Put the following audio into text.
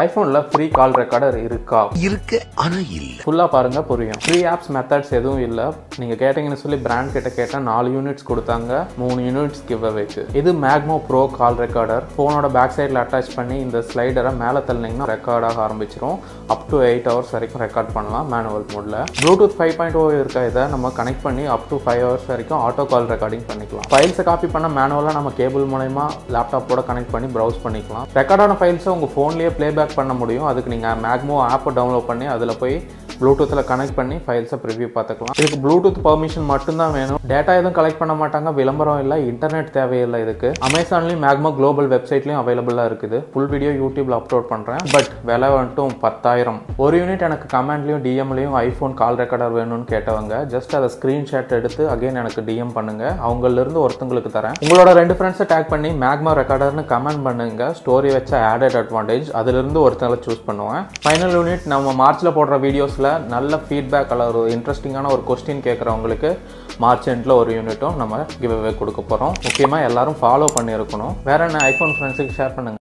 ஐஃபோனில் free கால் recorder இருக்கா இருக்கு ஆனா இல்ல ஃபுல்லாக பாருங்க புரியும் ஃப்ரீ ஆப்ஸ் மெத்தட்ஸ் எதுவும் இல்லை நீங்கள் கேட்டிங்கன்னு சொல்லி பிராண்ட் கிட்ட கேட்டால் நாலு யூனிட்ஸ் கொடுத்தாங்க மூணு யூனிட்ஸ் கிவ் அவேக்கு இது மேக்மோ ப்ரோ கால் ரெக்கார்டர் ஃபோனோட பேக் சைடில் அட்டாச் பண்ணி இந்த ஸ்லைடரை மேலே தள்ளினீங்கன்னா ரெக்கார்ட் ஆக ஆரம்பிச்சிரும் அப் டு எயிட் ஹவர்ஸ் வரைக்கும் ரெக்கார்ட் பண்ணலாம் மேனுவல் மோடில் ப்ளூடூத் ஃபைவ் பாயிண்ட் ஓ இருக்க இதை நம்ம கனெக்ட் பண்ணி அப் டு ஃபைவ் ஹவர்ஸ் வரைக்கும் ஆட்டோ கால் ரெக்கார்டிங் பண்ணிக்கலாம் ஃபைல்ஸை காப்பி பண்ண மேனுவலாக நம்ம கேபிள் மூலயமா லேப்டாப்போட கனெக்ட் பண்ணி ப்ரௌஸ் பண்ணிக்கலாம் ரெக்கார்டான ஃபைல்ஸை உங்கள் ஃபோன்லேயே ப்ளேபேக் பண்ண முடியும் அதுக்கு நீங்கள் மேக்மோ ஆப்பை டவுன்லோட் பண்ணி அதில் போய் ப்ளூடூத்தில் கனெக்ட் பண்ணி ஃபைல்ஸை ப்ரிவ்யூ பார்த்துக்கலாம் இதுக்கு ப்ளூடூத் பர்மிஷன் மட்டும்தான் வேணும் டேட்டா எதுவும் கலெக்ட் பண்ண மாட்டாங்க விளம்பரம் இல்லை இன்டர்நெட் தேவையில்லை இதுக்கு அமேசான்லேயும் மேக்மோ குளோபல் வெப்சைட்லையும் அவைலபிளாக இருக்குது ஃபுல் வீடியோ யூடியூப்ல அப்லோட் பண்ணுறேன் பட் விலை வந்துட்டும் பத்தாயிரம் ஒரு யூனிட் எனக்கு கமெண்ட்லையும் டிஎம்லையும் ஐஃபோன் கால் ரெக்கார்டர் வேணும்னு கேட்டவங்க ஜஸ்ட் அதை ஸ்க்ரீன்ஷாட் எடுத்து அகைன் எனக்கு டிஎம் பண்ணுங்க அவங்களிருந்து ஒருத்தங்களுக்கு தரேன் உங்களோட ரெண்டு ஃப்ரெண்ட்ஸை டேக் பண்ணி மேக்மா ரெக்கார்டர்னு கமெண்ட் பண்ணுங்க ஸ்டோரி வச்ச ஆடட் அட்வான்டேஜ் அதிலிருந்து ஒருத்தங்களை சூஸ் பண்ணுவேன் ஃபைனல் யூனிட் நம்ம மார்ச்சில் போடுற வீடியோஸில் நல்ல ஃபீட்பேக் அல்ல ஒரு இன்ட்ரெஸ்டிங்கான ஒரு கொஸ்டின் கேட்குறவங்களுக்கு மார்ச் எண்டில் ஒரு யூனிட்டும் நம்ம கிவ் அவே கொடுக்க போகிறோம் முக்கியமாக எல்லாரும் ஃபாலோ பண்ணியிருக்கணும் வேற என்ன ஐஃபோன் ஃப்ரெண்ட்ஸுக்கு ஷேர் பண்ணுங்க